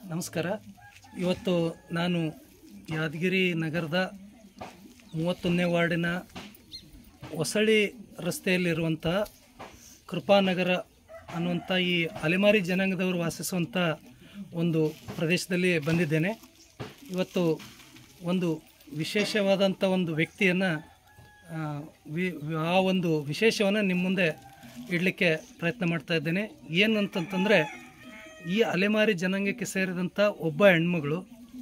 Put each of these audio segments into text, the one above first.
ನಮಸ್ಕಾರ ಇವತ್ತು ನಾನು ಯಾದಗಿರಿ ನಗರದ ಮೂವತ್ತೊಂದನೇ ವಾರ್ಡಿನ ಹೊಸಳ್ಳಿ ರಸ್ತೆಯಲ್ಲಿರುವಂಥ ಕೃಪಾನಗರ ಅನ್ನುವಂಥ ಈ ಅಲೆಮಾರಿ ಜನಾಂಗದವರು ವಾಸಿಸುವಂಥ ಒಂದು ಪ್ರದೇಶದಲ್ಲಿ ಬಂದಿದ್ದೇನೆ ಇವತ್ತು ಒಂದು ವಿಶೇಷವಾದಂಥ ಒಂದು ವ್ಯಕ್ತಿಯನ್ನು ಆ ಒಂದು ವಿಶೇಷವನ್ನು ನಿಮ್ಮ ಮುಂದೆ ಇಡಲಿಕ್ಕೆ ಪ್ರಯತ್ನ ಮಾಡ್ತಾ ಇದ್ದೇನೆ ಏನು ಅಂತಂತಂದರೆ ಈ ಅಲೆಮಾರಿ ಜನಾಂಗಕ್ಕೆ ಸೇರಿದಂಥ ಒಬ್ಬ ಹೆಣ್ಮಗಳು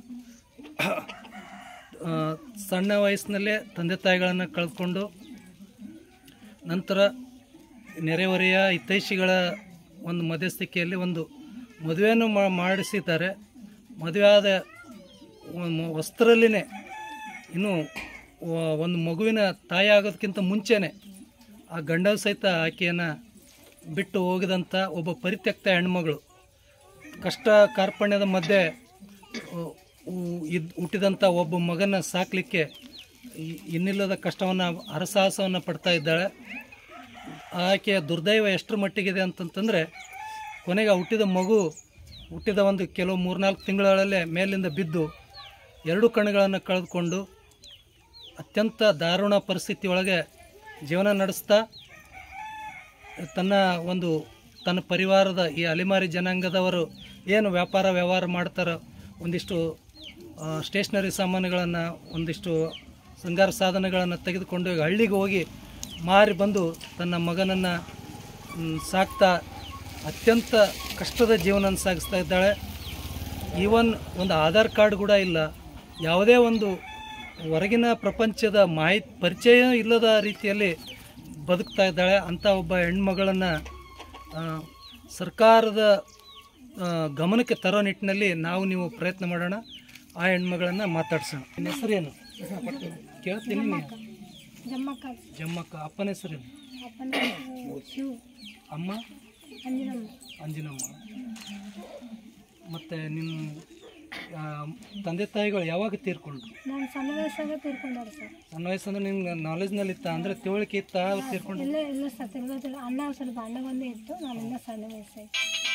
ಆ, ಸಣ್ಣ ವಯಸ್ಸಿನಲ್ಲೇ ತಂದೆ ತಾಯಿಗಳನ್ನು ಕಳೆದುಕೊಂಡು ನಂತರ ನೆರೆಹೊರೆಯ ಹಿತೈಷಿಗಳ ಒಂದು ಮಧ್ಯಸ್ಥಿಕೆಯಲ್ಲಿ ಒಂದು ಮದುವೆಯನ್ನು ಮಾ- ಮಾಡಿಸಿದ್ದಾರೆ ಮದುವೆ ಆದ ಒಂದು ವಸ್ತ್ರದಲ್ಲಿನೇ ಇನ್ನು ವ- ಒಂದು ಮಗುವಿನ ತಾಯಿ ಆಗೋದಕ್ಕಿಂತ ಮುಂಚೆನೇ ಆ ಗಂಡ ಸಹಿತ ಆಕೆಯನ್ನು ಬಿಟ್ಟು ಹೋಗಿದಂಥ ಒಬ್ಬ ಪರಿತ್ಯಕ್ತ ಹೆಣ್ಮಗಳು ಕಷ್ಟ ಕಾರ್ಪಣ್ಯದ ಮಧ್ಯೆ ಉ- ಉ- ಇದ್ ಹುಟ್ಟಿದಂಥ ಒಬ್ಬ ಮಗನ ಸಾಕಲಿಕ್ಕೆ ಇನ್ನಿಲ್ಲದ ಕಷ್ಟವನ್ನು ಹರಸಾಹಸವನ್ನು ಪಡ್ತಾ ಇದ್ದಾಳೆ ಆಕೆಯ ದುರ್ದೈವ ಎಷ್ಟರ ಮಟ್ಟಿಗಿದೆ ಅಂತಂತಂದರೆ ಕೊನೆಗೆ ಆ ಹುಟ್ಟಿದ ಮಗು ಹುಟ್ಟಿದ ಒಂದು ಕೆಲವು ಮೂರ್ನಾಲ್ಕು ತಿಂಗಳಲ್ಲೇ ಮೇಲಿಂದ ಬಿದ್ದು ಎರಡು ಕಣ್ಣುಗಳನ್ನು ಕಳೆದುಕೊಂಡು ಅತ್ಯಂತ ದಾರುಣ ಪರಿಸ್ಥಿತಿ ಒಳಗೆ ಜೀವನ ನಡೆಸ್ತಾ ತನ್ನ ಒಂದು ತನ್ನ ಪರಿವಾರದ ಈ ಅಲೆಮಾರಿ ಜನಾಂಗದವರು ಏನು ವ್ಯಾಪಾರ ವ್ಯವಹಾರ ಮಾಡ್ತಾರೋ ಒಂದಿಷ್ಟು ಆ, ಸ್ಟೇಷ್ನರಿ ಸಾಮಾನುಗಳನ್ನು ಒಂದಿಷ್ಟು ಶೃಂಗಾರ ಸಾಧನಗಳನ್ನು ತೆಗೆದುಕೊಂಡು ಈಗ ಹಳ್ಳಿಗೆ ಹೋಗಿ ಮಾರಿ ಬಂದು ತನ್ನ ಮಗನನ್ನು ಸಾಕ್ತಾ ಅತ್ಯಂತ ಕಷ್ಟದ ಜೀವನ ಸಾಗಿಸ್ತಾ ಇದ್ದಾಳೆ ಈವನ್ ಒಂದು ಆಧಾರ್ ಕಾರ್ಡ್ ಕೂಡ ಇಲ್ಲ ಯಾವುದೇ ಒಂದು ಹೊರಗಿನ ಪ್ರಪಂಚದ ಮಾಹಿತಿ ಪರಿಚಯ ಇಲ್ಲದ ರೀತಿಯಲ್ಲಿ ಬದುಕ್ತಾ ಇದ್ದಾಳೆ ಅಂಥ ಒಬ್ಬ ಹೆಣ್ಮಗಳನ್ನು ಸರ್ಕಾರದ ಆ, ಗಮನಕ್ಕೆ ತರೋ ನಿಟ್ಟಿನಲ್ಲಿ ನಾವು ನೀವು ಪ್ರಯತ್ನ ಮಾಡೋಣ ಆ ಹೆಣ್ಮಗಳನ್ನು ಮಾತಾಡ್ಸೋಣ ನಿನ್ನ ಹೆಸರೇನು ಕೇಳ್ತೀನಿ ನೀನು. ಜಮ್ಮಕ್ಕ ಜಮ್ಮಕ್ಕ ಅಪ್ಪನ ಹೆಸರೇನು ಅಪ್ಪನ ಶಿವ್ ಅಮ್ಮ ಅಂಜನಮ್ಮ ಅಂಜಿನಮ್ಮ ಮತ್ತು ನಿನ್ನ ಆ, ತಂದೆ ತಾಯಿಗಳು ಯಾವಾಗ ತೀರ್ಕೊಂಡ್ರು ನಾನು ಸಣ್ಣ ವಯಸ್ಸಾಗ ತೀರ್ಕೊಂಡಾರ ಸರ್ ಸಣ್ಣ ವಯಸ್ಸಂದ್ರೆ ನಿಮ್ಗೆ ನಾಲೆಜ್ನಲ್ಲಿ ಇತ್ತ ಅಂದರೆ ತಿಳುವಳಿಕೆ ಇತ್ತ ಅವ್ರು ತೀರ್ಕೊಂಡು ಇಲ್ಲ ಇಲ್ಲ ಸರ್ ತಿರ್ಗೋತಿಲ್ಲ ಅಣ್ಣ ಸ್ವಲ್ಪ ಅಣ್ಣ ಒಂದೇ ಇತ್ತು ನಾನು ಇನ್ನೂ ಸಣ್ಣ ವಯಸ್ಸಾಗಿ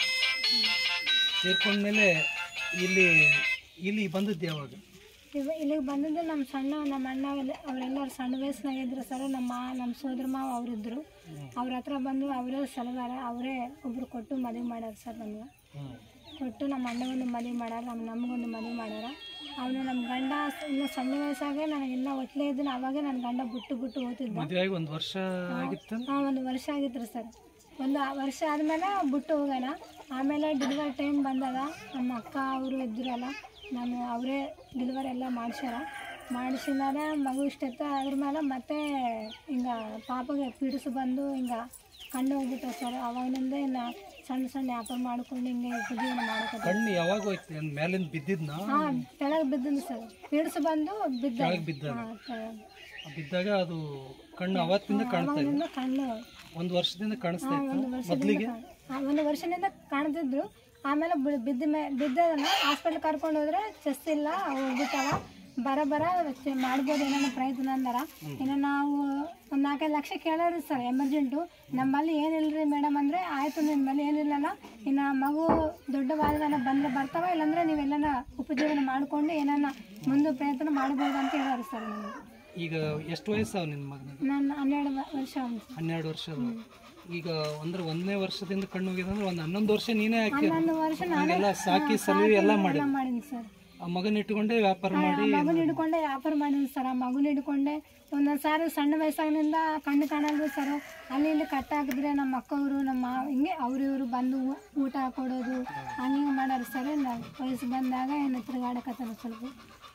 ತೀರ್ಕೊಂಡ್ಮೇಲೆ ಇಲ್ಲಿ ಇಲ್ಲಿ ಬಂದದ್ದು ಯಾವಾಗ ಇವ ಇಲ್ಲಿಗೆ ಬಂದಿದ್ದು ನಮ್ಮ ಸಣ್ಣ ನಮ್ಮ ಅಣ್ಣ ಅವೆಲ್ಲ- ಅವರೆಲ್ಲರೂ ಸಣ್ಣ ವಯಸ್ಸಿನಾಗ ಇದ್ರು ಸರ್ ನಮ್ಮ ಮಾ ನಮ್ಮ ಸೋದರ ಮಾವ ಅವರಿದ್ದರು ಅವ್ರ ಹತ್ರ ಬಂದು ಅವರೇ ಸಲಗಾರ ಅವರೇ ಒಬ್ರು ಕೊಟ್ಟು ಮದುವೆ ಮಾಡ್ಯಾರ ಸರ್ ನಮ್ಗೆ ಹ್ಞೂ ಕೊಟ್ಟು ನಮ್ಮ ಅಣ್ಣಗೊಂದು ಮದುವೆ ಮಾಡ್ಯಾರ ನಮ್ಮ ನಮಗೊಂದು ಮದುವೆ ಮಾಡ್ಯಾರ ಅವನು ನಮ್ಮ ಗಂಡ ಇನ್ನೂ ಸಣ್ಣ ವಯಸ್ಸಾಗೆ ನನಗೆ ಇನ್ನೂ ಒಟ್ಲೇ ಇದ್ದೀನಿ ಅವಾಗೆ ನನ್ನ ಗಂಡ ಬಿಟ್ಟು ಬಿಟ್ಟು ಓದ್ತಿದ್ದ ಮದುವೆ ಆಗಿ ಒಂದು ವರ್ಷ ಆಗಿತ್ತು ಹಾಂ ಒಂದು ವರ್ಷ ಆಗಿತ್ತು ಸರ್ ಒಂದು ಆ ವರ್ಷ ಆದಮೇಲೆ ಬಿಟ್ಟು ಹೋಗೋಣ ಆಮೇಲೆ ಡೆಲಿವರಿ ಟೈಮ್ ಬಂದಾಗ ನಮ್ಮ ಅಕ್ಕ ಅವರು ಇದ್ರಲ್ಲ ನಾನು ಅವರೇ ಡೆಲಿವರಿ ಎಲ್ಲ ಮಾಡಿಸ್ಯಾರ ಮಾಡಿಸಿದಾಗ ಮಗು ಇಷ್ಟೈತೆ ಅದ್ರ ಮೇಲೆ ಮತ್ತೆ ಹಿಂಗೆ ಪಾಪಗೆ ಪೀಡಿಸಿ ಬಂದು ಹಿಂಗೆ ಕಣ್ಣು ಹೋಗ್ಬಿಟ್ಟ ಸರ್ ಅವಾಗಿನಿಂದ ಇನ್ನು ಸಣ್ಣ ಸಣ್ಣ ವ್ಯಾಪಾರ ಮಾಡ್ಕೊಂಡು ಹಿಂಗೆ ಜೀವನ ಮಾಡ್ಕೊತಾರೆ ಕಣ್ಣು ಯಾವಾಗ ಹೋಯ್ತು ಏನ್ ಮೇಲಿಂದ ಬಿದ್ದಿದ್ನ ಹಾಂ ಕೆಳಗೆ ಬಿದ್ದಿದ್ದು ಸರ್ ಪೀಡಿಸಿ ಬಂದು ಬಿದ್ದ ಕೆಳಗೆ ಬಿದ್ದ ಹಾಂ ಕೆಳಗೆ ಬಿದ್ದಾಗ ಅದು ಕಣ್ಣು ಅವತ್ತಿಂದ ಕಾಣ್ತಾ ಇದೆ ಅವಾಗಿನಿಂದ ಕಣ್ಣು ಒಂದು ವರ್ಷದಿಂದ ಕಾಣಿಸ್ತಾ ಒಂದು ಇತ್ತು ವರ್ಷದಿಂದ ಮೊದಲಿಗೆ ಕಾಣ್- ಆ, ಒಂದು ವರ್ಷದಿಂದ ಕಾಣ್ತಿದ್ರು ಆಮೇಲೆ ಬಿ- ಬಿದ್ದ ಮೇ ಬಿದ್ದದನ್ನ ಹಾಸ್ಪಿಟ್ಲ್ ಕರ್ಕೊಂಡು ಹೋದ್ರೆ ಚೆಸ್ ಇಲ್ಲ ಹೋಗ್ಬಿಟ್ಟಾವ ಬರ ಬರ ಚೆ- ಮಾಡ್ಬೋದು ಏನೋ ಪ್ರಯತ್ನ ಅಂದಾರ ಇನ್ನು ನಾವು ಒಂದು ನಾಲ್ಕೈದು ಲಕ್ಷ ಕೇಳೋರಿ ಸರ್ ಎಮರ್ಜೆಂಟು ನಮ್ಮಲ್ಲಿ ಏನಿಲ್ರಿ ಮೇಡಮ್ ಅಂದರೆ ಆಯಿತು ನಿಮ್ಮಲ್ಲಿ ಏನಿಲ್ಲಲ್ಲ ಇನ್ನು ಮಗು ದೊಡ್ಡವಾದನ ಬಂದರೆ ಬರ್ತಾವ ಇಲ್ಲಾಂದ್ರೆ ನೀವೆಲ್ಲನ ಉಪಜೀವನ ಮಾಡ್ಕೊಂಡು ಏನನ್ನ ಮುಂದೆ ಪ್ರಯತ್ನ ಮಾಡ್ಬೋದು ಅಂತ ಹೇಳೋರು ಸರ್ ನಮಗೆ ಈಗ ಎಷ್ಟು ವಯಸ್ಸಾವ ನಿನ್ನ ಮಗನಿಗೆ ನಾನು ಹನ್ನೆರಡು ವ- ವರ್ಷ ಅವ್ನು ಸರ್ ಹನ್ನೆರಡು ವರ್ಷದ ಈಗ ಅಂದ್ರೆ ಒಂದನೇ ವರ್ಷದಿಂದ ಕಣ್ಣು ಹೋಗಿದೆ ಅಂದ್ರೆ ಒಂದು ಹನ್ನೊಂದು ವರ್ಷ ನೀನೇ ಹಾಕಿ ಹನ್ನೊಂದು ವರ್ಷ ನಾನೇ ಎಲ್ಲ ಸಾಕಿ ಸಲುವಿ ಎಲ್ಲ ಮಾಡಿ ಎಲ್ಲ ಮಾಡೀನಿ ಸರ್ ಆ ಮಗನ ಇಟ್ಕೊಂಡೇ ವ್ಯಾಪಾರ ಮಾಡಿ ಮಗುನ ಹಿಡ್ಕೊಂಡೆ ವ್ಯಾಪಾರ ಮಾಡೀನಿ ಸರ್ ಆ ಮಗುನ ಹಿಡ್ಕೊಂಡೆ ಒಂದೊಂದು ಸಾರಿ ಸಣ್ಣ ವಯಸ್ಸಾಗಿನಿಂದ ಕಣ್ಣು ಕಾಣಲ್ರಿ ಸರ್ ಅಲ್ಲಿ ಇಲ್ಲಿ ಕಟ್ ಹಾಕಿದ್ರೆ ನಮ್ಮ ಅಕ್ಕವರು ನಮ್ಮ ಮಾವ ಹಿಂಗೆ ಅವ್ರು ಇವರು ಬಂದು ಊ- ಊಟ ಕೊಡೋದು ಹಂಗೆ ಮಾಡೋರು ಸರ್ ನಾ ವಯಸ್ಸು ಬಂದಾಗ ಏನು ತಿರುಗಾಡಕತ್ತಾನ ಸ್ವಲ್ಪ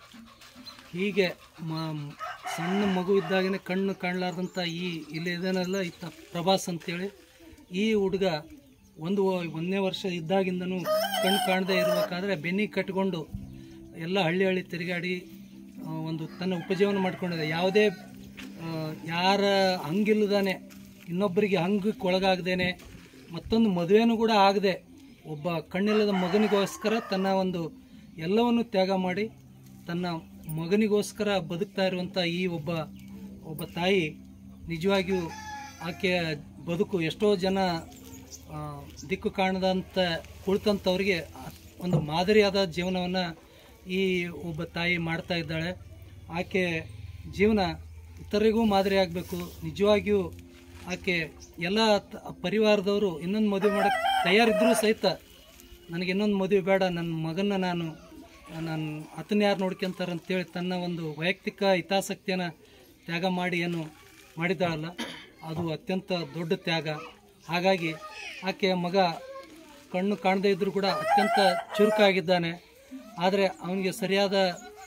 ಹೀಗೆ ಮ ಸಣ್ಣ ಮಗು ಇದ್ದಾಗನೇ ಕಣ್ಣು ಕಾಣಲಾರ್ದಂಥ ಈ ಇಲ್ಲಿ ಇದನ್ನೆಲ್ಲ ಇತ್ತ ಪ್ರಭಾಸ್ ಅಂತೇಳಿ ಈ ಹುಡುಗ ಒಂದು ವ- ಒಂದನೇ ವರ್ಷ ಇದ್ದಾಗಿಂದನೂ ಕಣ್ಣು ಕಾಣದೇ ಇರಬೇಕಾದ್ರೆ ಬೆನ್ನಿಗೆ ಕಟ್ಕೊಂಡು ಎಲ್ಲ ಹಳ್ಳಿ ಹಳ್ಳಿ ತಿರುಗಾಡಿ ಆ, ಒಂದು ತನ್ನ ಉಪಜೀವನ ಮಾಡ್ಕೊಂಡಿದೆ ಯಾವುದೇ ಆ, ಯಾರ ಹಂಗಿಲ್ಲದಾನೆ ಇನ್ನೊಬ್ಬರಿಗೆ ಹಂಗಕ್ಕೆ ಒಳಗಾಗ್ದೇನೆ ಮತ್ತೊಂದು ಮದುವೆನೂ ಕೂಡ ಆಗದೆ ಒಬ್ಬ ಕಣ್ಣಿಲ್ಲದ ಮಗನಿಗೋಸ್ಕರ ತನ್ನ ಒಂದು ಎಲ್ಲವನ್ನು ತ್ಯಾಗ ಮಾಡಿ ತನ್ನ ಮಗನಿಗೋಸ್ಕರ ಬದುಕ್ತಾ ಇರುವಂಥ ಈ ಒಬ್ಬ ಒಬ್ಬ ತಾಯಿ ನಿಜವಾಗಿಯೂ ಆಕೆಯ ಬದುಕು ಎಷ್ಟೋ ಜನ ಆ, ದಿಕ್ಕು ಕಾಣದಂಥ ಕುಳಿತಂಥವ್ರಿಗೆ ಒಂದು ಮಾದರಿಯಾದ ಜೀವನವನ್ನು ಈ ಒಬ್ಬ ತಾಯಿ ಮಾಡ್ತಾ ಇದ್ದಾಳೆ ಆಕೆ ಜೀವನ ಇತರರಿಗೂ ಮಾದರಿ ಆಗಬೇಕು ನಿಜವಾಗಿಯೂ ಆಕೆ ಎಲ್ಲ ತ- ಪರಿವಾರದವರು ಇನ್ನೊಂದು ಮದುವೆ ಮಾಡೋಕ್ಕೆ ತಯಾರಿದ್ದರೂ ಸಹಿತ ನನಗೆ ಇನ್ನೊಂದು ಮದುವೆ ಬೇಡ ನನ್ನ ಮಗನ ನಾನು ನಾನು ಆತನ ಯಾರು ನೋಡ್ಕೊಂತಾರೆ ಅಂತೇಳಿ ತನ್ನ ಒಂದು ವೈಯಕ್ತಿಕ ಹಿತಾಸಕ್ತಿಯನ್ನು ತ್ಯಾಗ ಮಾಡಿ ಏನು ಮಾಡಿದ್ದಾಳಲ್ಲ ಅದು ಅತ್ಯಂತ ದೊಡ್ಡ ತ್ಯಾಗ ಹಾಗಾಗಿ ಆಕೆಯ ಮಗ ಕಣ್ಣು ಕಾಣದೇ ಇದ್ದರೂ ಕೂಡ ಅತ್ಯಂತ ಚುರುಕಾಗಿದ್ದಾನೆ ಆದರೆ ಅವನಿಗೆ ಸರಿಯಾದ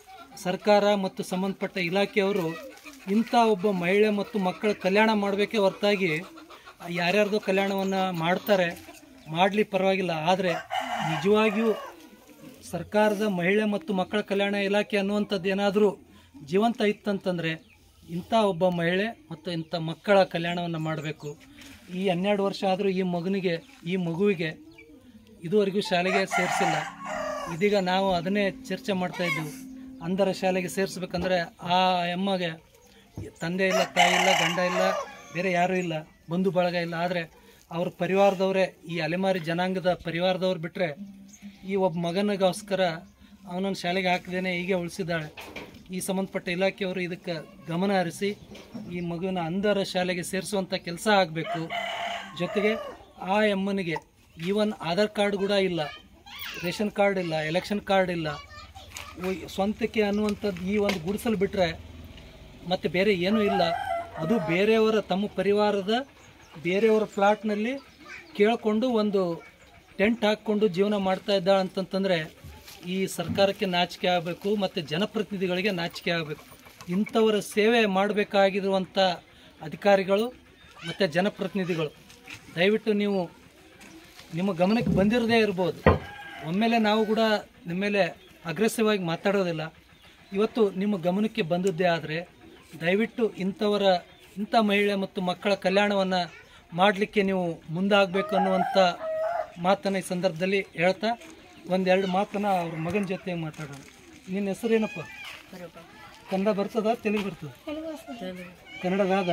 ಸರ್ಕಾರ ಮತ್ತು ಸಂಬಂಧಪಟ್ಟ ಇಲಾಖೆಯವರು ಇಂಥ ಒಬ್ಬ ಮಹಿಳೆ ಮತ್ತು ಮಕ್ಕಳ ಕಲ್ಯಾಣ ಮಾಡಬೇಕೇ ಹೊರತಾಗಿ ಯಾರ್ಯಾರ್ದೋ ಕಲ್ಯಾಣವನ್ನು ಮಾಡ್ತಾರೆ ಮಾಡಲಿ ಪರವಾಗಿಲ್ಲ ಆದರೆ ನಿಜವಾಗಿಯೂ ಸರ್ಕಾರದ ಮಹಿಳೆ ಮತ್ತು ಮಕ್ಕಳ ಕಲ್ಯಾಣ ಇಲಾಖೆ ಅನ್ನುವಂಥದ್ದು ಏನಾದರೂ ಜೀವಂತ ಇತ್ತಂತಂದರೆ ಇಂಥ ಒಬ್ಬ ಮಹಿಳೆ ಮತ್ತು ಇಂಥ ಮಕ್ಕಳ ಕಲ್ಯಾಣವನ್ನು ಮಾಡಬೇಕು ಈ ಹನ್ನೆರಡು ವರ್ಷ ಆದರೂ ಈ ಮಗನಿಗೆ ಈ ಮಗುವಿಗೆ ಇದುವರೆಗೂ ಶಾಲೆಗೆ ಸೇರಿಸಿಲ್ಲ ಇದೀಗ ನಾವು ಅದನ್ನೇ ಚರ್ಚೆ ಮಾಡ್ತಾ ಇದ್ದೀವಿ ಅಂಧರ ಶಾಲೆಗೆ ಸೇರಿಸ್ಬೇಕಂದ್ರೆ ಆ ಅಮ್ಮಗೆ ತಂದೆ ಇಲ್ಲ ತಾಯಿ ಇಲ್ಲ ಗಂಡ ಇಲ್ಲ ಬೇರೆ ಯಾರೂ ಇಲ್ಲ ಬಂಧು ಬಳಗ ಇಲ್ಲ ಆದರೆ ಅವ್ರ ಪರಿವಾರದವರೇ ಈ ಅಲೆಮಾರಿ ಜನಾಂಗದ ಪರಿವಾರದವ್ರು ಬಿಟ್ಟರೆ ಈ ಒಬ್ಬ ಮಗನಿಗೋಸ್ಕರ ಅವನನ್ನು ಶಾಲೆಗೆ ಹಾಕದೇನೆ ಹೀಗೆ ಉಳಿಸಿದ್ದಾಳೆ ಈ ಸಂಬಂಧಪಟ್ಟ ಇಲಾಖೆಯವರು ಇದಕ್ಕೆ ಗಮನ ಹರಿಸಿ ಈ ಮಗುವಿನ ಅಂಧರ ಶಾಲೆಗೆ ಸೇರಿಸುವಂಥ ಕೆಲಸ ಆಗಬೇಕು ಜೊತೆಗೆ ಆ ಎಮ್ಮನಿಗೆ ಈವನ್ ಆಧಾರ್ ಕಾರ್ಡ್ ಕೂಡ ಇಲ್ಲ ರೇಷನ್ ಕಾರ್ಡ್ ಇಲ್ಲ ಎಲೆಕ್ಷನ್ ಕಾರ್ಡ್ ಇಲ್ಲ ಉಯ್- ಸ್ವಂತಕ್ಕೆ ಅನ್ನುವಂಥದ್ದು ಈ ಒಂದು ಗುಡಿಸಲು ಬಿಟ್ಟರೆ ಮತ್ತು ಬೇರೆ ಏನೂ ಇಲ್ಲ ಅದು ಬೇರೆಯವರ ತಮ್ಮ ಪರಿವಾರದ ಬೇರೆಯವರ ಫ್ಲಾಟ್ನಲ್ಲಿ ಕೇಳಿಕೊಂಡು ಒಂದು ಟೆಂಟ್ ಹಾಕ್ಕೊಂಡು ಜೀವನ ಮಾಡ್ತಾ ಇದ್ದಾಳೆ ಅಂತಂತಂದರೆ ಈ ಸರ್ಕಾರಕ್ಕೆ ನಾಚಿಕೆ ಆಗಬೇಕು ಮತ್ತು ಜನಪ್ರತಿನಿಧಿಗಳಿಗೆ ನಾಚಿಕೆ ಆಗಬೇಕು ಇಂಥವರ ಸೇವೆ ಮಾಡಬೇಕಾಗಿರುವಂಥ ಅಧಿಕಾರಿಗಳು ಮತ್ತು ಜನಪ್ರತಿನಿಧಿಗಳು ದಯವಿಟ್ಟು ನೀವು ನಿಮ್ಮ ಗಮನಕ್ಕೆ ಬಂದಿರದೇ ಇರ್ಬೋದು ಒಮ್ಮೆಲೆ ನಾವು ಕೂಡ ನಿಮ್ಮ ಮೇಲೆ ಅಗ್ರೆಸಿವ್ ಆಗಿ ಮಾತಾಡೋದಿಲ್ಲ ಇವತ್ತು ನಿಮ್ಮ ಗಮನಕ್ಕೆ ಬಂದದ್ದೇ ಆದರೆ ದಯವಿಟ್ಟು ಇಂಥವರ ಇಂಥ ಮಹಿಳೆ ಮತ್ತು ಮಕ್ಕಳ ಕಲ್ಯಾಣವನ್ನು ಮಾಡಲಿಕ್ಕೆ ನೀವು ಮುಂದಾಗಬೇಕು ಅನ್ನುವಂಥ ಮಾತನ್ನು ಈ ಸಂದರ್ಭದಲ್ಲಿ ಹೇಳ್ತಾ ಒಂದೆರಡು ಮಾತನ್ನು ಅವ್ರ ಮಗನ ಜೊತೆ ಮಾತಾಡೋಣ ನಿನ್ನ ಹೆಸರೇನಪ್ಪ ಕನ್ನಡ ಬರ್ತದ ತೆಲುಗು ಬರ್ತದ తెలుగు వస్తుంది కన్నడదాదా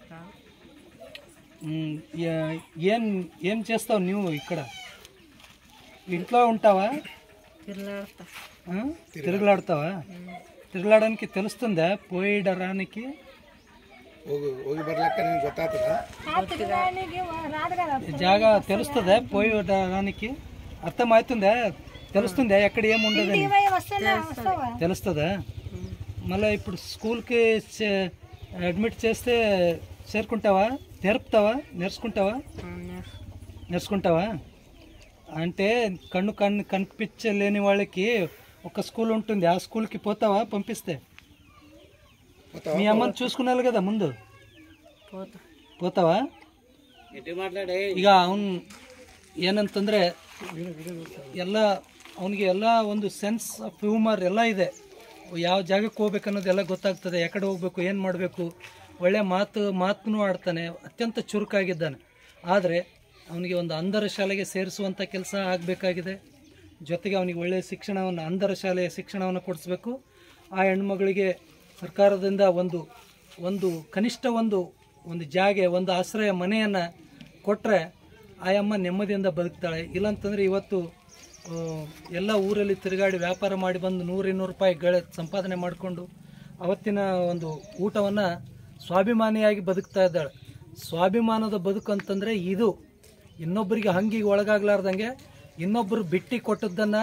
ఏం ఏం చేస్తావు నువ్వు ఇక్కడ ఇంట్లో ఉంటావా ఆ? తిరుగులాడతావా తిరుగులాడడానికి తెలుస్తుందా పోయిడరానికి ಹೋಗಿ ಹೋಗಿ ಬರ್ಲಕ್ಕ ನಿಮ್ಗೆ ಗೊತ್ತಾಗ್ತದ ఆ తిరగడానికి రాదు కదా జాగా తెలుస్తుందా పోయిడరానికి అర్థమవుతుందా తెలుస్తుందా ఎక్కడ ఏం ఉండదని ఇంటికి పోయి వస్తున్నా వస్తావా తెలుస్తుందా మళ్ళీ ఇప్పుడు స్కూల్కి చే- అడ్మిట్ చేస్తే చేరుకుంటావా నేర్పుతావా నేర్చుకుంటావా నేర్చుకుంటావా అంటే కన్ను కన్ను కనిపించలేని వాళ్ళకి ఒక స్కూల్ ఉంటుంది ఆ స్కూల్కి పోతావా పంపిస్తే మీ అమ్మని చూసుకున్నారు కదా ముందు పోతావా ಈಗ ಅವನು ಏನಂತಂದರೆ ಎಲ್ಲ ಅವನಿಗೆ ಎಲ್ಲ ಒಂದು ಸೆನ್ಸ್ ಆಫ್ ಹ್ಯೂಮರ್ ಎಲ್ಲ ಇದೆ ಯಾವ ಜಾಗಕ್ಕೆ ಹೋಗ್ಬೇಕು ಅನ್ನೋದೆಲ್ಲ ಗೊತ್ತಾಗ್ತದೆ ಯಾಕಡೆ ಹೋಗ್ಬೇಕು ಏನು ಮಾಡಬೇಕು ಒಳ್ಳೆ ಮಾತು ಮಾತನ್ನು ಆಡ್ತಾನೆ ಅತ್ಯಂತ ಚುರುಕಾಗಿದ್ದಾನೆ ಆದರೆ ಅವನಿಗೆ ಒಂದು ಅಂಧರ ಶಾಲೆಗೆ ಸೇರಿಸುವಂಥ ಕೆಲಸ ಆಗಬೇಕಾಗಿದೆ ಜೊತೆಗೆ ಅವನಿಗೆ ಒಳ್ಳೆಯ ಶಿಕ್ಷಣವನ್ನು ಅಂಧರ ಶಾಲೆಯ ಶಿಕ್ಷಣವನ್ನು ಕೊಡಿಸ್ಬೇಕು ಆ ಹೆಣ್ಮಗಳಿಗೆ ಸರ್ಕಾರದಿಂದ ಒಂದು ಒಂದು ಕನಿಷ್ಠ ಒಂದು ಒಂದು ಜಾಗೆ ಒಂದು ಆಶ್ರಯ ಮನೆಯನ್ನು ಕೊಟ್ಟರೆ ಆಯಮ್ಮ ನೆಮ್ಮದಿಯಿಂದ ಬದುಕ್ತಾಳೆ ಇಲ್ಲಂತಂದರೆ ಇವತ್ತು ಆ, ಎಲ್ಲ ಊರಲ್ಲಿ ತಿರುಗಾಡಿ ವ್ಯಾಪಾರ ಮಾಡಿ ಬಂದು ನೂರು ಇನ್ನೂರು ರೂಪಾಯಿ ಗಳ ಸಂಪಾದನೆ ಮಾಡಿಕೊಂಡು ಅವತ್ತಿನ ಒಂದು ಊಟವನ್ನು ಸ್ವಾಭಿಮಾನಿಯಾಗಿ ಬದುಕ್ತಾ ಇದ್ದಾಳೆ ಸ್ವಾಭಿಮಾನದ ಬದುಕು ಅಂತಂದರೆ ಇದು ಇನ್ನೊಬ್ಬರಿಗೆ ಹಂಗಿಗೆ ಒಳಗಾಗ್ಲಾರ್ದಂಗೆ ಇನ್ನೊಬ್ಬರು ಬಿಟ್ಟಿ ಕೊಟ್ಟದ್ದನ್ನು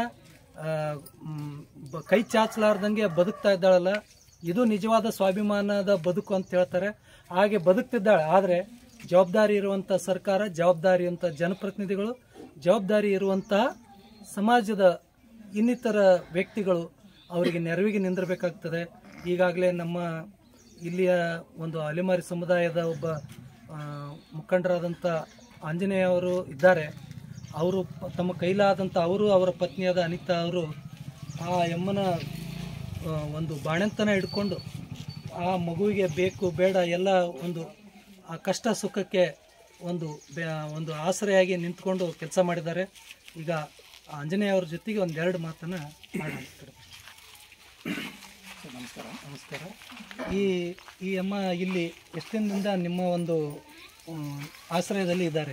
ಕೈ ಚಾಚಲಾರ್ದಂಗೆ ಬದುಕ್ತಾ ಇದ್ದಾಳಲ್ಲ ಇದು ನಿಜವಾದ ಸ್ವಾಭಿಮಾನದ ಬದುಕು ಅಂತ ಹೇಳ್ತಾರೆ ಹಾಗೆ ಬದುಕ್ತಿದ್ದಾಳೆ ಆದರೆ ಜವಾಬ್ದಾರಿ ಇರುವಂಥ ಸರ್ಕಾರ ಜವಾಬ್ದಾರಿ ಇರುವಂಥ ಜನಪ್ರತಿನಿಧಿಗಳು ಜವಾಬ್ದಾರಿ ಇರುವಂತಹ ಸಮಾಜದ ಇನ್ನಿತರ ವ್ಯಕ್ತಿಗಳು ಅವರಿಗೆ ನೆರವಿಗೆ ನಿಂದಿರಬೇಕಾಗ್ತದೆ ಈಗಾಗಲೇ ನಮ್ಮ ಇಲ್ಲಿಯ ಒಂದು ಅಲೆಮಾರಿ ಸಮುದಾಯದ ಒಬ್ಬ ಆ, ಮುಖಂಡರಾದಂಥ ಆಂಜನೇಯ ಅವರು ಇದ್ದಾರೆ ಅವರು ಪ- ತಮ್ಮ ಕೈಲಾದಂಥ ಅವರು ಅವರ ಪತ್ನಿಯಾದ ಅನಿತಾ ಅವರು ಆ ಯಮ್ಮನ ಆ, ಒಂದು ಬಾಣಂತನ ಹಿಡ್ಕೊಂಡು ಆ ಮಗುವಿಗೆ ಬೇಕು ಬೇಡ ಎಲ್ಲ ಒಂದು ಆ ಕಷ್ಟ ಸುಖಕ್ಕೆ ಒಂದು ಬೆ- ಒಂದು ಆಸರೆಯಾಗಿ ನಿಂತ್ಕೊಂಡು ಕೆಲಸ ಮಾಡಿದ್ದಾರೆ ಈಗ ಆ ಆಂಜನೇಯ ಅವ್ರ ಜೊತೆಗೆ ಒಂದೆರಡು ಮಾತನ್ನು ಆಡೋಣ ನಮಸ್ಕಾರ ನಮಸ್ಕಾರ ಈ ಈ ಅಮ್ಮ ಇಲ್ಲಿ ಎಷ್ಟು ದಿನದಿಂದ ನಿಮ್ಮ ಒಂದು ಆ, ಆಶ್ರಯದಲ್ಲಿ ಇದ್ದಾರೆ ಇಲ್ಲಿ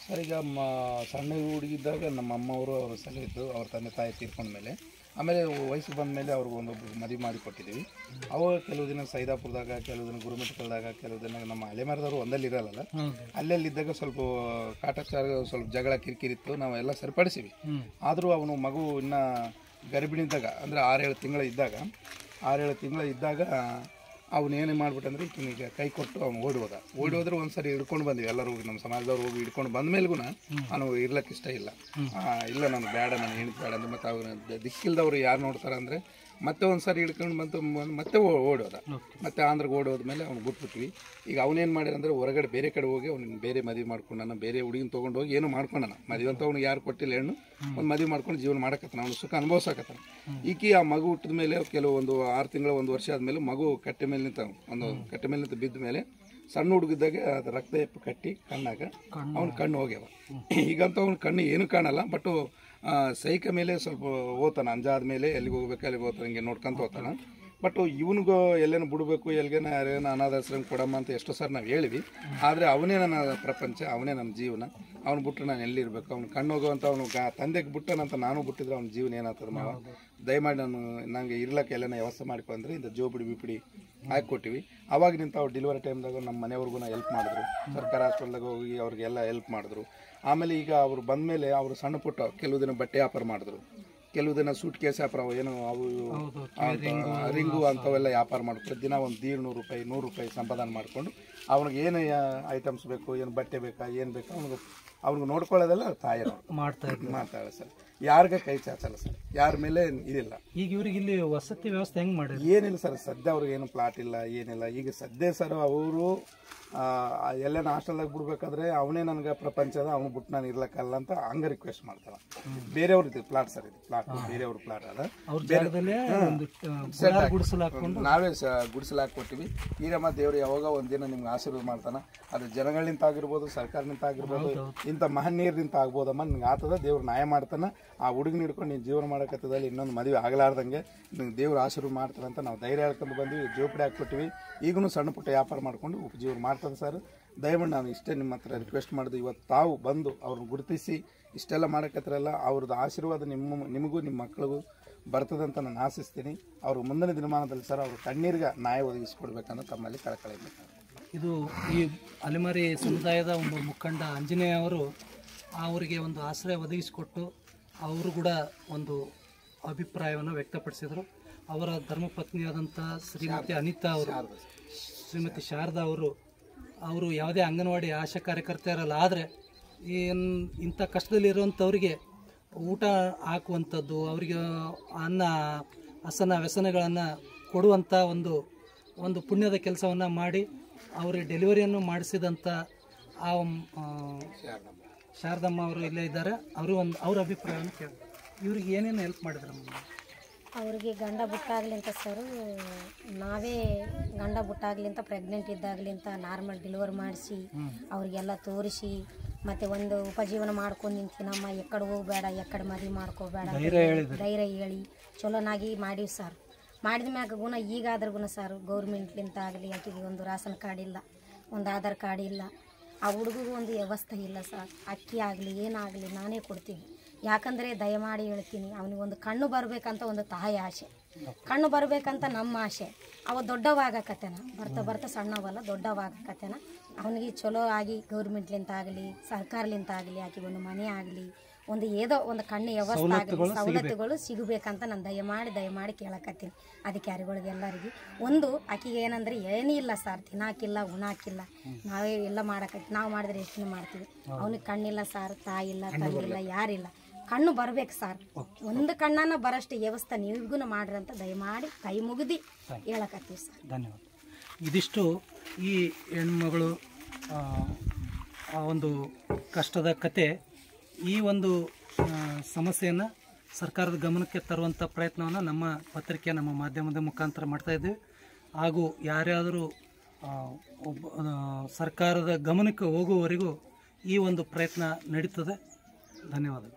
ಸರ್ ಈಗ ಮ ಸಣ್ಣ ಹುಡುಗಿದ್ದಾಗ ನಮ್ಮ ಅಮ್ಮವರು ಅವರು ಸಲ ಇದ್ದು ಅವ್ರ ತಂದೆ ತಾಯಿ ತೀರ್ಕೊಂಡ ಮೇಲೆ ಆಮೇಲೆ ವಯಸ್ಸು ಬಂದ ಮೇಲೆ ಅವ್ರಿಗೆ ಒಂದು ಮದುವೆ ಮಾಡಿ ಕೊಟ್ಟಿದ್ದೀವಿ ಅವಾಗ ಕೆಲವು ದಿನ ಸೈದಾಪುರದಾಗ ಕೆಲವು ದಿನ ಗುರುಮಿಟ್ಕಲ್ದಾಗ ಕೆಲವು ದಿನ ನಮ್ಮ ಅಲೆಮರದವರು ಒಂದಲ್ಲಿ ಇರಲ್ಲ ಹೌದು ಅಲ್ಲೆಲ್ಲಿದ್ದಾಗ ಸ್ವಲ್ಪ ಕಾಟಾಚಾರ ಸ್ವಲ್ಪ ಜಗಳ ಕಿರಿಕಿರಿತ್ತು ನಾವು ಎಲ್ಲ ಸರಿಪಡಿಸಿವಿ ಹ್ಞೂ ಆದರೂ ಅವನು ಮಗು ಇನ್ನು ಗರ್ಭಿಣಿ ಇದ್ದಾಗ ಅಂದರೆ ಆರೇಳು ತಿಂಗಳು ಇದ್ದಾಗ ಆರೇಳು ತಿಂಗಳು ಇದ್ದಾಗ ಅವನು ಏನೇ ಮಾಡ್ಬಿಟ್ಟಂದ್ರೆ ಈಗಿನೀಗ ಕೈ ಕೊಟ್ಟು ಅವ್ನು ಓಡಿ ಹೋದ ಓಡಿ ಹೋದ್ರೆ ಒಂದು ಸರಿ ಹಿಡ್ಕೊಂಡು ಬಂದ್ವಿ ಎಲ್ಲರೂ ಹೋಗಿ ನಮ್ಮ ಸಮಾಜದವ್ರು ಹೋಗಿ ಹಿಡ್ಕೊಂಡು ಬಂದ ಮೇಲೆಗೂ ಅವನು ಇರ್ಲಕ್ಕೆ ಇಷ್ಟ ಇಲ್ಲ ಆ, ಇಲ್ಲ ನಾನು ಬೇಡ ನಾನು ಹೆಣ್ತು ಬೇಡ ಅಂದ್ರೆ ಮತ್ತೆ ಅವ್ರು ದಿಕ್ಕಿಲ್ದವ್ರು ಯಾರು ನೋಡ್ತಾರೆ ಅಂದರೆ ಮತ್ತೆ ಒಂದು ಸರಿ ಹಿಡ್ಕೊಂಡು ಬಂತು ಮ- ಮತ್ತೆ ಓ- ಓಡೋದ ಮತ್ತೆ ಆಂಧ್ರಗೆ ಓಡೋದ ಮೇಲೆ ಅವ್ನು ಬಿಟ್ಬಿಟ್ವಿ ಈಗ ಅವನೇನು ಮಾಡ್ಯಾರಂದ್ರೆ ಹೊರಗಡೆ ಬೇರೆ ಕಡೆ ಹೋಗಿ ಅವ್ನಿಗೆ ಬೇರೆ ಮದುವೆ ಮಾಡ್ಕೊಂಡಾನ ಬೇರೆ ಹುಡುಗಿನ ತೊಗೊಂಡು ಹೋಗಿ ಏನೋ ಮಾಡ್ಕೊಂಡಾನ ಮದುವೆ ಅಂತ ಅವ್ನಿಗೆ ಯಾರು ಕೊಟ್ಟಿಲ್ಲ ಹೆಣ್ಣು ಒಂದು ಮದುವೆ ಮಾಡ್ಕೊಂಡು ಜೀವನ ಮಾಡಕತ್ತಾನ ಅವ್ನು ಸುಖ ಅನುಭವಿಸಕತ್ತಾನ ಈಕಿ ಆ ಮಗು ಹುಟ್ಟಿದ ಮೇಲೆ ಕೆಲವು ಒಂದು ಆರು ತಿಂಗಳ ಒಂದು ವರ್ಷ ಆದಮೇಲೆ ಮಗು ಕಟ್ಟೆ ಮೇಲೆ ನಿಂತ ಒಂದು ಕಟ್ಟೆ ಮೇಲೆ ನಿಂತು ಬಿದ್ದ ಮೇಲೆ ಸಣ್ಣ ಹುಡುಗಿದ್ದಾಗ ಅದು ರಕ್ತ ಎಪ್ಪು ಕಟ್ಟಿ ಕಣ್ಣಾಗ ಅವ್ನ ಕಣ್ಣು ಹೋಗ್ಯಾವ ಈಗಂತೂ ಅವ್ನ ಕಣ್ಣು ಏನು ಕಾಣಲ್ಲ ಬಟ್ ಸೈಕ ಮೇಲೆ ಸ್ವಲ್ಪ ಓದ್ತಾನ ಅಂಜಾದ ಮೇಲೆ ಎಲ್ಲಿಗೆ ಹೋಗ್ಬೇಕು ಅಲ್ಲಿಗೆ ಹೋಗ್ತಾನೆ ಹಿಂಗೆ ನೋಡ್ಕೊಂತ ಹೋಗ್ತಾನ ಬಟ್ ಇವನಿಗೂ ಎಲ್ಲೇನು ಬಿಡಬೇಕು ಎಲ್ಲಿಗೇನ ಯಾರೇನ ಅನಾಥಾಶ್ರಮ ಕೊಡಮ್ಮ ಅಂತ ಎಷ್ಟೋ ಸರ್ ನಾವು ಹೇಳಿವಿ ಆದರೆ ಅವನೇ ನನ್ನ ಪ್ರಪಂಚ ಅವನೇ ನನ್ನ ಜೀವನ ಅವ್ನು ಬಿಟ್ಟರೆ ನಾನು ಎಲ್ಲಿರ್ಬೇಕು ಅವ್ನು ಕಣ್ಣು ಹೋಗುವಂತ ಅವನು ಗಾ ತಂದೆಗೆ ಬಿಟ್ಟನಂತ ನಾನು ಬಿಟ್ಟಿದ್ರೆ ಅವ್ನ ಜೀವನ ಏನಾಗ್ತದೆ ಮಾವ ದಯಮಾಡಿ ನಾನು ನಂಗೆ ಇರ್ಲಕ್ಕೆ ಎಲ್ಲನ ವ್ಯವಸ್ಥೆ ಮಾಡ್ಕೊ ಅಂದ್ರೆ ಇಂಥ ಜೋಬಿಡಿ ಬಿಪಿಡಿ ಹಾಕಿ ಕೊಟ್ಟಿವಿ ಅವಾಗ ನಿಂತ ಅವ್ರು ಡೆಲಿವರಿ ಟೈಮ್ದಾಗ ನಮ್ಮ ಮನೆಯವ್ರಿಗೂ ಹೆಲ್ಪ್ ಮಾಡಿದ್ರು ಸರ್ಕಾರ ಹಾಸ್ಪಿಟ್ಲ್ದಾಗ ಹೋಗಿ ಅವ್ರಿಗೆಲ್ಲ ಹೆಲ್ಪ್ ಮಾಡಿದ್ರು ಆಮೇಲೆ ಈಗ ಅವ್ರು ಬಂದಮೇಲೆ ಅವರು ಸಣ್ಣ ಪುಟ್ಟ ಕೆಲವು ದಿನ ಬಟ್ಟೆ ವ್ಯಾಪಾರ ಮಾಡಿದ್ರು ಕೆಲವು ದಿನ ಸೂಟ್ ಕೇಸ್ ವ್ಯಾಪಾರ ಅವು ಏನು ಅವು ಇವು ಅಂತ ರಿಂಗು ಅಂಥವೆಲ್ಲ ವ್ಯಾಪಾರ ಮಾಡ್ಕೊಂಡು ದಿನ ಒಂದು ದೀಡ್ ನೂರು ರೂಪಾಯಿ ನೂರು ರೂಪಾಯಿ ಸಂಪಾದನೆ ಮಾಡಿಕೊಂಡು ಅವ್ನಿಗೆ ಏನು ಐಟಮ್ಸ್ ಬೇಕು ಏನು ಬಟ್ಟೆ ಬೇಕಾ ಏನು ಬೇಕಾ ಅವ್ನಿಗೆ ಅವ್ನಿಗೆ ನೋಡ್ಕೊಳ್ಳೋದೆಲ್ಲ ತಾಯಿಯವ್ರು ಮಾಡ್ತಾ ಇದ್ವಿ ಮಾಡ್ತಾಳೆ ಸರ್ ಯಾರಿಗೆ ಕೈ ಚಾಚಲ್ಲ ಸರ್ ಯಾರ ಮೇಲೆ ಇದಿಲ್ಲ ಈಗ ಇವ್ರಿಗೆ ಇಲ್ಲಿ ವಸತಿ ವ್ಯವಸ್ಥೆ ಹೆಂಗೆ ಮಾಡಿರಿ ಏನಿಲ್ಲ ಸರ್ ಸದ್ಯ ಅವ್ರಿಗೆ ಏನು ಪ್ಲಾಟ್ ಇಲ್ಲ ಏನಿಲ್ಲ ಈಗ ಸದ್ಯ ಸರ್ ಅವರು ಎಲ್ಲೇನ ಹಾಸ್ಟೆಲ್ದಾಗ ಬಿಡ್ಬೇಕಾದ್ರೆ ಅವನೇ ನನಗೆ ಪ್ರಪಂಚದ ಅವ್ನು ಬಿಟ್ಟು ನಾನು ಇರ್ಲಕ್ಕಲ್ಲ ಅಂತ ಹಂಗ ರಿಕ್ವೆಸ್ಟ್ ಮಾಡ್ತಾನೆ ಬೇರೆಯವ್ರ ಇದು ಪ್ಲಾಟ್ ಸರ್ ಇದು ಪ್ಲಾಟ್ ಬೇರೆಯವ್ರ ಪ್ಲಾಟ್ ಅದ ಅವ್ರ ಜಾಗದಲ್ಲೇ ಒಂದು ಗುಡಾರ ಗುಡಿಸಲು ಹಾಕೊಂಡು ನಾವೇ ಸ ಗುಡಿಸಲು ಹಾಕೊಟ್ಟಿವಿ ಈರಮ್ಮ ದೇವ್ರು ಯಾವಾಗ ಒಂದಿನ ನಿಮ್ಗೆ ಆಶೀರ್ವಾದ ಮಾಡ್ತಾನ ಅದು ಜನಗಳಿಂದ ಆಗಿರ್ಬೋದು ಸರ್ಕಾರದಿಂದ ಆಗಿರ್ಬೋದು ಇಂಥ ಮಹನೀಯರಿಂದ ಆಗ್ಬೋದಮ್ಮ ನಿಂಗೆ ಆತದ ದೇವ್ರು ನ್ಯಾಯ ಮಾಡ್ತಾನ ಆ ಹುಡುಗನ ಹಿಡ್ಕೊಂಡು ನೀನು ಜೀವನ ಮಾಡಕತ್ತದಲ್ಲಿ ಇನ್ನೊಂದು ಮದುವೆ ಆಗಲಾರ್ದಂಗೆ ನಿಂಗೆ ದೇವ್ರು ಆಶೀರ್ವಾದ ಮಾಡ್ತಾನೆ ಅಂತ ನಾವು ಧೈರ್ಯ ಹೇಳ್ಕೊಂಡು ಬಂದ್ವಿ ಜೋಪಡಿ ಹಾಕ್ಕೊಟ್ಟಿವಿ ಈಗೂ ಸಣ್ಣ ಪುಟ್ಟ ವ್ಯಾಪಾರ ಮಾಡ್ಕೊಂಡು ಉಪಜೀವನ ಮಾಡ್ತದೆ ಸರ್ ದಯಮಾಡಿ ನಾನು ಇಷ್ಟೇ ನಿಮ್ಮ ಹತ್ರ ರಿಕ್ವೆಸ್ಟ್ ಮಾಡಿದ್ದು ಇವತ್ತು ತಾವು ಬಂದು ಅವ್ರನ್ನ ಗುರುತಿಸಿ ಇಷ್ಟೆಲ್ಲ ಮಾಡಕತ್ತಿರಲ್ಲ ಅವ್ರದ್ದು ಆಶೀರ್ವಾದ ನಿಮ್ಮ ನಿಮಗೂ ನಿಮ್ಮ ಮಕ್ಕಳಿಗೂ ಬರ್ತದಂತ ನಾನು ಆಶಿಸ್ತೀನಿ ಅವರು ಮುಂದಿನ ದಿನಮಾನದಲ್ಲಿ ಸರ್ ಅವರು ಕಣ್ಣೀರಿಗೆ ನ್ಯಾಯ ಒದಗಿಸ್ಕೊಡ್ಬೇಕನ್ನೋ ತಮ್ಮಲ್ಲಿ ಕಳಕಳಿ ಇದು ಈ ಅಲೆಮಾರಿ ಸಮುದಾಯದ ಒಂದು ಮುಖಂಡ ಆಂಜನೇಯ ಅವರು ಅವರಿಗೆ ಒಂದು ಆಶ್ರಯ ಒದಗಿಸಿಕೊಟ್ಟು ಅವರು ಕೂಡ ಒಂದು ಅಭಿಪ್ರಾಯವನ್ನು ವ್ಯಕ್ತಪಡಿಸಿದರು ಅವರ ಧರ್ಮಪತ್ನಿಯಾದಂಥ ಶ್ರೀಮತಿ ಅನಿತಾ ಅವರು ಶ್ರೀಮತಿ ಶಾರದಾ ಅವರು ಅವರು ಯಾವುದೇ ಅಂಗನವಾಡಿ ಆಶಾ ಕಾರ್ಯಕರ್ತೆಯರಲ್ಲ ಆದರೆ ಏನು ಇಂಥ ಕಷ್ಟದಲ್ಲಿರುವಂಥವ್ರಿಗೆ ಊಟ ಹಾಕುವಂಥದ್ದು ಅವರಿಗೆ ಅನ್ನ ಹಸನ ವ್ಯಸನಗಳನ್ನು ಕೊಡುವಂಥ ಒಂದು ಒಂದು ಪುಣ್ಯದ ಕೆಲಸವನ್ನು ಮಾಡಿ ಅವರಿಗೆ ಡೆಲಿವರಿಯನ್ನು ಮಾಡಿಸಿದಂಥ ಆ ಆ, ಶಾರದಮ್ಮ ಅವರು ಇಲ್ಲೇ ಇದ್ದಾರೆ ಅವರು ಒಂದು ಅವ್ರ ಅಭಿಪ್ರಾಯವನ್ನು ಕೇಳಿ ಇವ್ರಿಗೆ ಏನೇನು ಹೆಲ್ಪ್ ಮಾಡಿದ್ರಮ್ಮ ಅವ್ರಿಗೆ ಗಂಡ ಬಿಟ್ಟಾಗ್ಲಿಂತ ಸರ್ ನಾವೇ ಗಂಡ ಬಿಟ್ಟಾಗ್ಲಿಂತ ಪ್ರೆಗ್ನೆಂಟ್ ಇದ್ದಾಗ್ಲಿಂತ ನಾರ್ಮಲ್ ಡೆಲಿವರ್ ಮಾಡಿಸಿ ಅವ್ರಿಗೆಲ್ಲ ತೋರಿಸಿ ಮತ್ತು ಒಂದು ಉಪಜೀವನ ಮಾಡ್ಕೊಂಡು ನಿಂತಿನಮ್ಮ ಎಕ್ಕಡೆ ಹೋಗ್ಬೇಡ ಎಕ್ಕಡೆ ಮದುವೆ ಮಾಡ್ಕೋಬೇಡ ಅಂತ ಧೈರ್ಯ ಹೇಳಿದ್ರು ಧೈರ್ಯ ಹೇಳಿ ಚಲೋನಾಗಿ ಮಾಡೀವಿ ಸರ್ ಮಾಡಿದ ಮ್ಯಾಗ ಗುಣ ಈಗಾದ್ರೂ ಗುಣ ಸರ್ ಗೌರ್ಮೆಂಟ್ಲಿಂತ ಆಗಲಿ ಆಕೆಗೆ ಒಂದು ರಾಷನ್ ಕಾರ್ಡ್ ಇಲ್ಲ ಒಂದು ಆಧಾರ್ ಕಾರ್ಡ್ ಇಲ್ಲ ಆ ಹುಡುಗಿಗೂ ಒಂದು ವ್ಯವಸ್ಥೆ ಇಲ್ಲ ಸರ್ ಅಕ್ಕಿ ಆಗಲಿ ಏನಾಗಲಿ ನಾನೇ ಕೊಡ್ತೀನಿ ಯಾಕಂದರೆ ದಯಮಾಡಿ ಹೇಳ್ತೀನಿ ಅವನಿಗೆ ಒಂದು ಕಣ್ಣು ಬರಬೇಕಂತ ಒಂದು ತಾಯಿ ಆಸೆ ಕಣ್ಣು ಬರಬೇಕಂತ ನಮ್ಮ ಆಸೆ ಅವ ದೊಡ್ಡವಾಗಕತ್ತೇನ ಬರ್ತಾ ಬರ್ತಾ ಸಣ್ಣವಲ್ಲ ದೊಡ್ಡವಾಗಕತ್ತೇನ ಅವನಿಗೆ ಚಲೋ ಆಗಿ ಗೌರ್ಮೆಂಟ್ಲಿಂತ ಆಗಲಿ ಸರ್ಕಾರಲಿಂತ ಆಗಲಿ ಆಕೆಗೆ ಒಂದು ಮನೆ ಆಗಲಿ ಒಂದು ಏನೋ ಒಂದು ಕಣ್ಣು ವ್ಯವಸ್ಥೆ ಆಗಲಿ ಸವಲತ್ತುಗಳು ಸಿಗಬೇಕಂತ ನಾನು ದಯಮಾಡಿ ದಯಮಾಡಿ ಕೇಳಕತ್ತೀನಿ ಅಧಿಕಾರಿಗಳಿಗೆ ಎಲ್ಲರಿಗೆ ಒಂದು ಆಕಿಗೆ ಏನಂದ್ರೆ ಏನೂ ಇಲ್ಲ ಸರ್ ತಿನ್ನಾಕಿಲ್ಲ ಉಣಾಕಿಲ್ಲ ನಾವೇ ಎಲ್ಲ ಮಾಡಕತ್ತಿ ನಾವು ಮಾಡಿದ್ರೆ ಎಷ್ಟು ಮಾಡ್ತೀವಿ ಅವನಿಗೆ ಕಣ್ಣಿಲ್ಲ ಸರ್ ತಾಯಿ ಇಲ್ಲ ತಂಗಿಲ್ಲ ಯಾರಿಲ್ಲ ಕಣ್ಣು ಬರ್ಬೇಕು ಸರ್ ಒಂದು ಕಣ್ಣನ್ನ ಬರಷ್ಟು ವ್ಯವಸ್ಥೆ ನೀವಿಗೂ ಮಾಡ್ರಿ ಅಂತ ದಯಮಾಡಿ ಕೈ ಮುಗಿದು ಹೇಳಕತ್ತೀವಿ ಸರ್ ಧನ್ಯವಾದ ಇದಿಷ್ಟು ಈ ಹೆಣ್ಮಗಳು ಆ, ಆ ಒಂದು ಕಷ್ಟದ ಕತೆ ಈ ಒಂದು ಸಮಸ್ಯೆಯನ್ನು ಸರ್ಕಾರದ ಗಮನಕ್ಕೆ ತರುವಂಥ ಪ್ರಯತ್ನವನ್ನು ನಮ್ಮ ಪತ್ರಿಕೆ ನಮ್ಮ ಮಾಧ್ಯಮದ ಮುಖಾಂತರ ಮಾಡ್ತಾ ಇದ್ದೀವಿ ಹಾಗೂ ಯಾರ್ಯಾದರೂ ಆ, ಒಬ್ಬ ಆ, ಸರ್ಕಾರದ ಗಮನಕ್ಕೆ ಹೋಗುವವರೆಗೂ ಈ ಒಂದು ಪ್ರಯತ್ನ ನಡೀತದೆ ಧನ್ಯವಾದಗಳು